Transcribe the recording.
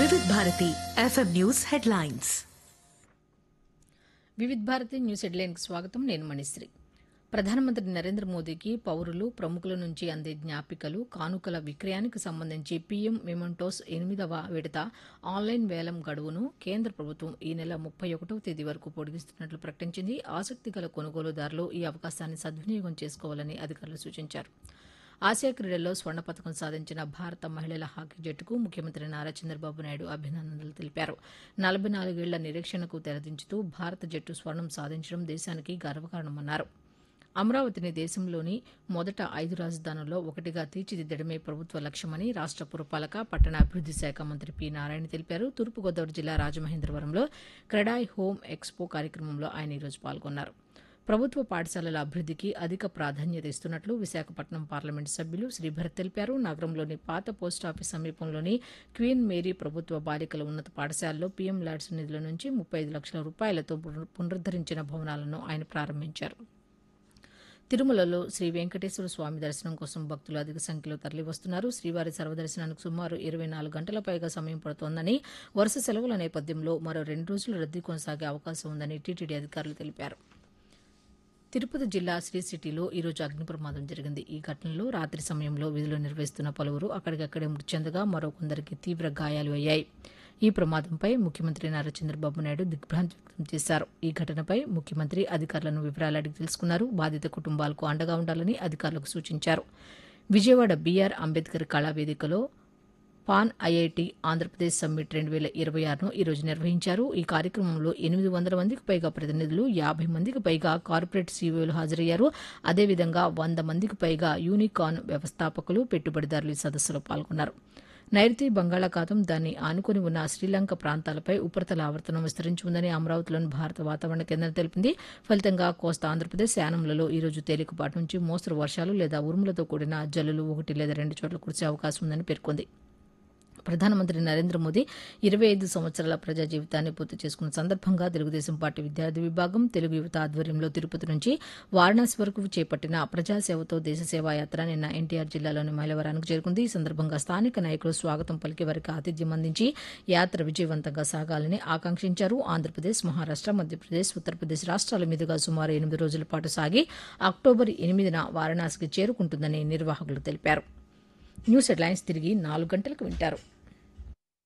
వివిధ Bharati FM news headlines Vividh Bharati news హెడ్లైన్కి స్వాగతం నేను మణిశ్రీ ప్రధానమంత్రి నరేంద్ర మోదీకి పౌరులు ప్రముఖుల నుంచి అందే జ్ఞాపికలు కానుకల విక్రయానికి సంబంధించి పీఎం మెమంటోస్ ఎనిమిదవ విడత ఆన్లైన్ వేలం గడువును కేంద్ర ప్రభుత్వం ఈ నెల ముప్పై ఒకటవ తేదీ వరకు పొడిగిస్తున్నట్లు ప్రకటించింది ఆసక్తి గల కొనుగోలుదారులు ఈ అవకాశాన్ని సద్వినియోగం చేసుకోవాలని అధికారులు సూచించారు ఆసియా క్రీడల్లో స్వర్ణ పథకం సాధించిన భారత మహిళల హాకీ జట్టుకు ముఖ్యమంత్రి నారా చంద్రబాబు నాయుడు అభినందనలు తెలిపారు నలభై నాలుగేళ్ల నిరీక్షణకు తెరదించుతూ భారత జట్టు స్వర్ణం సాధించడం దేశానికి గర్వకారణమన్నారు అమరావతిని దేశంలోని మొదట ఐదు రాజధానుల్లో ఒకటిగా తీర్చిదిద్దడమే ప్రభుత్వ లక్ష్యమని రాష్ట పురపాలక పట్టణాభివృద్ది శాఖ మంత్రి పి నారాయణ తెలిపారు తూర్పుగోదావరి జిల్లా రాజమహేంద్రవరంలో క్రెడాయ్ హోమ్ ఎక్స్పో కార్యక్రమంలో ఆయన ఈరోజు పాల్గొన్నారు ప్రభుత్వ పాఠశాలల అభివృద్దికి అధిక ప్రాధాన్యత ఇస్తున్నట్లు విశాఖపట్నం పార్లమెంటు సభ్యులు శ్రీభరత్ తెలిపారు నగరంలోని పాత పోస్టాఫీస్ సమీపంలోని క్వీన్ మేరీ ప్రభుత్వ బాలికల ఉన్నత పాఠశాలలో పీఎం ల్యాడ్స్ నిధుల నుంచి ముప్పై ఐదు లక్షల రూపాయలతో పునర్- పునరుద్దరించిన భవనాలను ఆయన ప్రారంభించారు తిరుమలలో శ్రీ వెంకటేశ్వర స్వామి దర్శనం కోసం భక్తులు అధిక సంఖ్యలో తరలివస్తున్నారు శ్రీవారి సర్వదర్శనానికి సుమారు ఇరవై నాలుగు గంటల పైగా సమయం పడుతోందని వరుస సెలవుల నేపథ్యంలో మరో రెండు రోజులు రద్దీ కొనసాగే అవకాశం ఉందని టీటీడీ అధికారులు తెలిపారు తిరుపతి జిల్లా శ్రీ సిటీలో ఈరోజు అగ్ని ప్రమాదం జరిగింది ఈ ఘటనలో రాత్రి సమయంలో విధులు నిర్వహిస్తున్న పలువురు అక్కడికక్కడే మృతి చెందగా మరో కొందరికి తీవ్ర గాయాలు అయ్యాయి ఈ ప్రమాదంపై ముఖ్యమంత్రి నారా చంద్రబాబు నాయుడు దిగ్భ్రాంతి వ్యక్తం చేశారు ఈ ఘటనపై ముఖ్యమంత్రి అధికారులను వివరాలు అడిగి తెలుసుకున్నారు బాధిత కుటుంబాలకు అండగా ఉండాలని అధికారులకు సూచించారు విజయవాడ బీఆర్ అంబేద్కర్ కళావేదికలో పాన్ ఐఐటి ఆంధ్రప్రదేశ్ సమ్మిట్ రెండు వేల ఇరవై ఆరును ఈరోజు నిర్వహించారు ఈ కార్యక్రమంలో ఎనిమిది వందల మందికి పైగా ప్రతినిధులు యాభై మందికి పైగా కార్పొరేట్ సీఈఓలు హాజరయ్యారు అదేవిధంగా వంద మందికి పైగా యూనికాన్ వ్యవస్థాపకులు పెట్టుబడిదారులు ఈ సదస్సులో పాల్గొన్నారు నైరుతి బంగాళాఖాతం దాన్ని ఆనుకుని ఉన్న శ్రీలంక ప్రాంతాలపై ఉపరితల ఆవర్తనం విస్తరించి ఉందని అమరావతిలోని భారత వాతావరణ కేంద్రం తెలిపింది ఫలితంగా కోస్తా ఆంధ్రప్రదేశ్ యానంలలో ఈ రోజు తేలికపాటి నుంచి మోస్తరు వర్షాలు లేదా ఉరుములతో కూడిన జల్లులు ఒకటి లేదా రెండు చోట్ల కురిసే అవకాశం ఉందని పేర్కొంది ప్రధానమంత్రి నరేంద్ర మోదీ ఇరవై ఐదు సంవత్సరాల ప్రజా జీవితాన్ని పూర్తి చేసుకున్న సందర్భంగా తెలుగుదేశం పార్టీ విద్యార్థి విభాగం తెలుగు యువత ఆధ్వర్యంలో తిరుపతి నుంచి వారణాసి వరకు చేపట్టిన ప్రజాసేవతో దేశ సేవా యాత్ర నిన్న ఎన్టీఆర్ జిల్లాలోని మైలవరానికి చేరుకుంది ఈ సందర్భంగా స్థానిక నాయకులు స్వాగతం పలికే వారికి ఆతిథ్యం అందించి యాత్ర విజయవంతంగా సాగాలని ఆకాంక్షించారు ఆంధ్రప్రదేశ్ మహారాష్ట మధ్యప్రదేశ్ ఉత్తరప్రదేశ్ రాష్ట్రాల మీదుగా సుమారు ఎనిమిది రోజుల పాటు సాగి అక్టోబర్ ఎనిమిదిన వారణాసికి చేరుకుంటుందని నిర్వాహకులు తెలిపారు న్యూస్ హెడ్లైన్స్ తిరిగి నాలుగు గంటలకు వింటారు